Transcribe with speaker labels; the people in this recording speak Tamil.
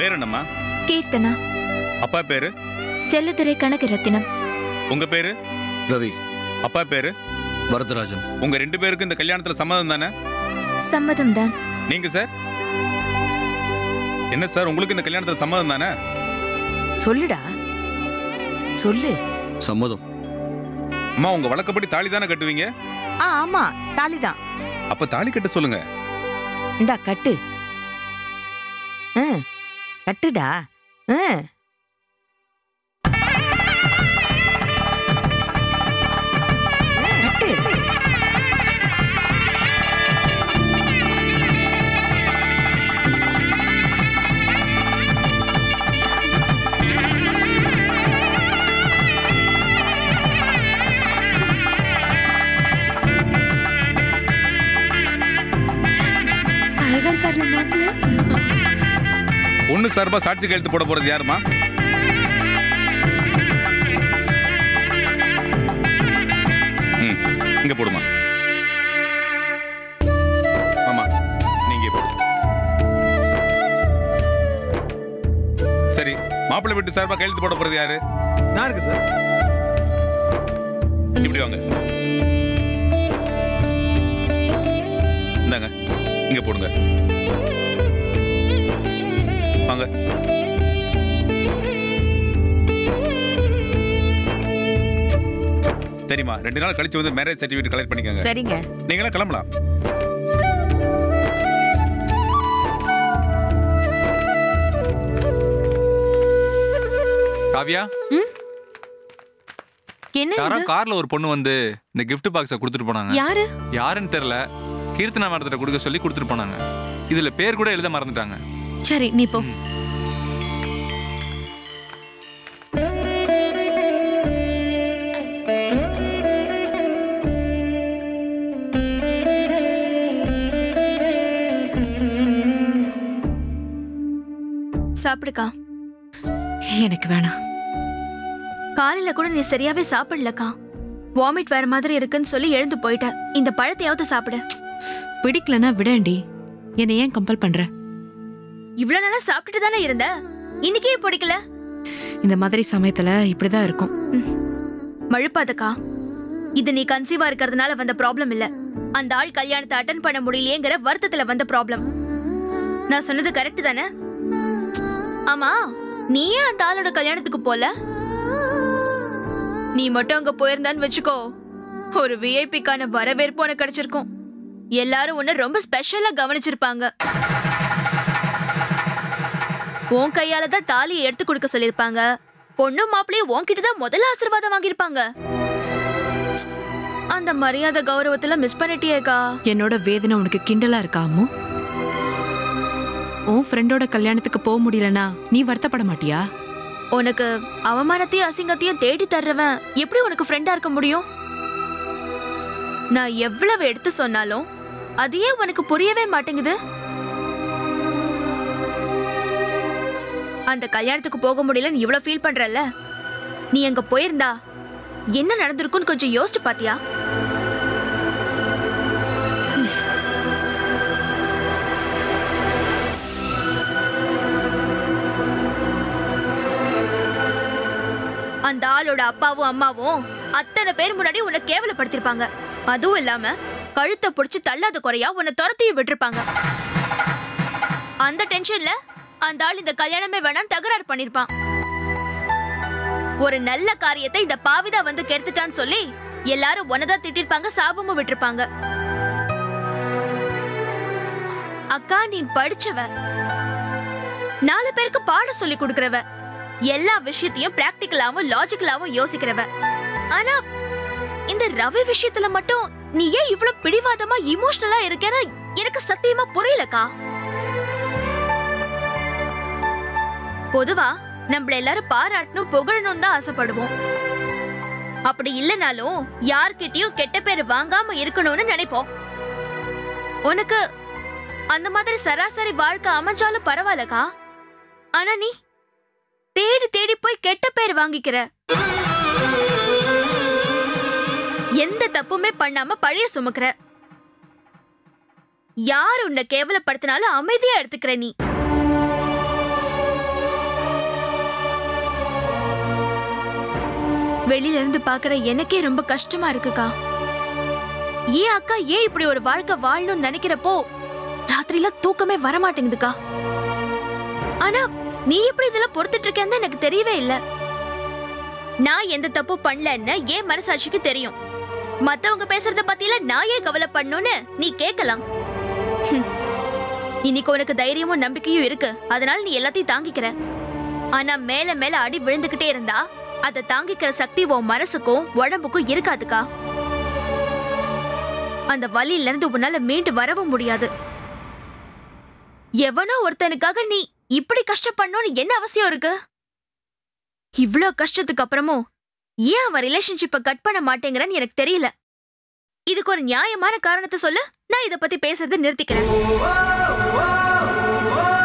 Speaker 1: பேர் என்னம்மா
Speaker 2: கீர்த்தனா
Speaker 1: அப்பா பேரு
Speaker 2: செல்லதுரை கனகரத்தினம்
Speaker 1: உங்க பேரு
Speaker 3: ரவி
Speaker 1: அப்பா பேரு
Speaker 3: வரதராஜன்
Speaker 1: உங்க ரெண்டு பேருக்கும் இந்த கல்யாணத்துல சம்மதம் தானே
Speaker 2: சம்மதம் தான்
Speaker 1: நீங்க சார் என்ன சார் உங்களுக்கு இந்த கல்யாணத்துல சம்மதம் தானே
Speaker 4: சொல்லுடா சொல்லு
Speaker 3: சம்மதம்
Speaker 1: அம்மா உங்க வழக்கப்படி தாலி தானே கட்டுவீங்க
Speaker 4: ஆ ஆமா தாலிதான்
Speaker 1: அப்ப தாலி கட்ட சொல்லுங்க
Speaker 4: இந்தா கட்டு ஆ, கட்டுடா ஆ. ஆ, கட்டு
Speaker 2: அழகா இருக்காரு மாப்பிள்ள
Speaker 1: ஒண்ணு சார்பா சாட்சி கையெழுத்து போட போறது யாருமா ம், இங்க போடுமா ஆமா நீங்க போடு சரி மாப்பிள்ளை வீட்டு சார்பா கையெழுத்து போட போறது யாரு
Speaker 5: நான் இருக்கு சார்
Speaker 1: இப்படி வாங்க இந்தாங்க இங்க போடுங்க வாங்க சரிம்மா ரெண்டு நாள் கழிச்சு வந்து மேரேஜ் சர்டிஃபிகேட் கலெக்ட் பண்ணிக்கோங்க
Speaker 4: சரிங்க
Speaker 1: நீங்களாம் கிளம்பலாம்
Speaker 5: காவியா
Speaker 2: என்ன
Speaker 5: யாரோ
Speaker 2: இது?
Speaker 5: கார்ல ஒரு பொண்ணு வந்து இந்த gift பாக்ஸை கொடுத்துட்டு போனாங்க
Speaker 2: யாரு
Speaker 5: யாருன்னு தெரியல கீர்த்தனா மரத்திட்ட கொடுக்க சொல்லி கொடுத்துட்டு போனாங்க இதுல பேர் கூட எழுத மறந்துட்டாங்க
Speaker 2: சரி நீ போ
Speaker 6: சாப்பிடுக்கா
Speaker 2: எனக்கு வேணாம்
Speaker 6: காலையில கூட நீ சரியாவே சாப்பிடலக்கா வாமிட் வர மாதிரி இருக்குன்னு சொல்லி எழுந்து போயிட்ட இந்த பழத்தையாவது சாப்பிடு
Speaker 7: பிடிக்கலனா விடேண்டி என்னை ஏன் கம்பல் பண்ற
Speaker 6: இவ்வளவு நாளா சாப்பிட்டுட்டு தானே இருந்த இன்னைக்கே பிடிக்கல
Speaker 7: இந்த மாதிரி சமயத்துல இப்படிதான் இருக்கும்
Speaker 6: மழுப்பாதக்கா இது நீ கன்சீவா இருக்கிறதுனால வந்த ப்ராப்ளம் இல்ல அந்த ஆள் கல்யாணத்தை அட்டன் பண்ண முடியலையேங்கிற வருத்தத்துல வந்த ப்ராப்ளம் நான் சொன்னது கரெக்ட் தானே ஆமா நீ ஏன் அந்த ஆளோட கல்யாணத்துக்கு போல நீ மட்டும் அங்க போயிருந்தான்னு வச்சுக்கோ ஒரு விஐபிக்கான வரவேற்பு உனக்கு கிடைச்சிருக்கும் எல்லாரும் உன்னை ரொம்ப ஸ்பெஷலா கவனிச்சிருப்பாங்க உன் கையால தான் தாலியை எடுத்து கொடுக்க சொல்லிருப்பாங்க பொண்ணும் மாப்பிளையும் உன்கிட்ட தான் முதல்ல ஆசீர்வாதம் வாங்கியிருப்பாங்க அந்த மரியாதை கௌரவத்துல மிஸ் பண்ணிட்டியேக்கா
Speaker 7: என்னோட வேதனை உனக்கு கிண்டலா இருக்கா அம்மு உன் ஃப்ரெண்டோட கல்யாணத்துக்கு போக முடியலனா நீ வருத்தப்பட மாட்டியா
Speaker 6: உனக்கு அவமானத்தையும் அசிங்கத்தையும் தேடி தர்றவன் எப்படி உனக்கு ஃப்ரெண்டா இருக்க முடியும் நான் எவ்வளவு எடுத்து சொன்னாலும் அதையே உனக்கு புரியவே மாட்டேங்குது அந்த கல்யாணத்துக்கு போக முடியலன்னு இவ்வளவு ஃபீல் பண்றல்ல நீ அங்க போயிருந்தா என்ன நடந்திருக்கும்னு கொஞ்சம் யோசிச்சு பாத்தியா அந்த ஆளோட அப்பாவும் அம்மாவும் அத்தனை பேர் முன்னாடி உன்னை கேவலப்படுத்திருப்பாங்க அதுவும் இல்லாம கழுத்தை பிடிச்சு தள்ளாத குறையா உன்னை துரத்தியும் விட்டுருப்பாங்க அந்த டென்ஷன்ல அந்த ஆள் இந்த கல்யாணமே வேணாம் தகராறு பண்ணிருப்பான் ஒரு நல்ல காரியத்தை இந்த பாவிதா வந்து கெடுத்துட்டான்னு சொல்லி எல்லாரும் உன்னதான் திட்டிருப்பாங்க சாபமும் விட்டிருப்பாங்க அக்கா நீ படிச்சவ நாலு பேருக்கு பாடம் சொல்லி கொடுக்கறவ எல்லா விஷயத்தையும் பிராக்டிக்கலாவும் லாஜிக்கலாவும் யோசிக்கிறவ ஆனா இந்த ரவி விஷயத்துல மட்டும் நீ ஏன் இவ்ளோ பிடிவாதமா இமோஷனலா இருக்கேன்னு எனக்கு சத்தியமா புரியலக்கா பொதுவா நம்மள எல்லாரும் பாராட்டணும் புகழணும் தான் ஆசைப்படுவோம் அப்படி இல்லைனாலும் யார்கிட்டயும் கெட்ட பேர் வாங்காம இருக்கணும்னு நினைப்போம் உனக்கு அந்த மாதிரி சராசரி வாழ்க்கை அமைஞ்சாலும் பரவாயில்லக்கா ஆனா நீ தேடி தேடி போய் கெட்ட பேர் வாங்கிக்கிற எந்த தப்புமே பண்ணாம பழைய சுமக்கிற யார் உன்னை கேவலப்படுத்தினாலும் அமைதியா எடுத்துக்கிற நீ வெளியில இருந்து பாக்குற எனக்கே ரொம்ப கஷ்டமா இருக்குக்கா ஏன் அக்கா ஏன் இப்படி ஒரு வாழ்க்கை வாழணும்னு நினைக்கிறப்போ ராத்திரில தூக்கமே வர மாட்டேங்குதுக்கா ஆனா நீ எப்படி இதெல்லாம் பொறுத்துட்டு இருக்கேன்னு எனக்கு தெரியவே இல்ல நான் எந்த தப்பு பண்ணலன்னு ஏன் மனசாட்சிக்கு தெரியும் மத்தவங்க பேசுறத பத்தில நான் ஏன் கவலைப்படணும்னு நீ கேட்கலாம் ஹம். இன்னைக்கு உனக்கு தைரியமும் நம்பிக்கையும் இருக்கு அதனால நீ எல்லாத்தையும் தாங்கிக்கிற ஆனா மேல மேல அடி விழுந்துகிட்டே இருந்தா அதை தாங்கிக்கிற சக்தி உன் மனசுக்கும் உடம்புக்கும் இருக்காதுக்கா அந்த வலியில இருந்து உன்னால மீண்டு வரவும் முடியாது எவனோ ஒருத்தனுக்காக நீ இப்படி கஷ்டப்படணும்னு என்ன அவசியம் இருக்கு இவ்ளோ கஷ்டத்துக்கு அப்புறமும் ஏன் அவன் ரிலேஷன்ஷிப்பை கட் பண்ண மாட்டேங்கிறன்னு எனக்கு தெரியல இதுக்கு ஒரு நியாயமான காரணத்தை சொல்லு நான் இத பத்தி பேசுறதை நிறுத்திக்கிறேன்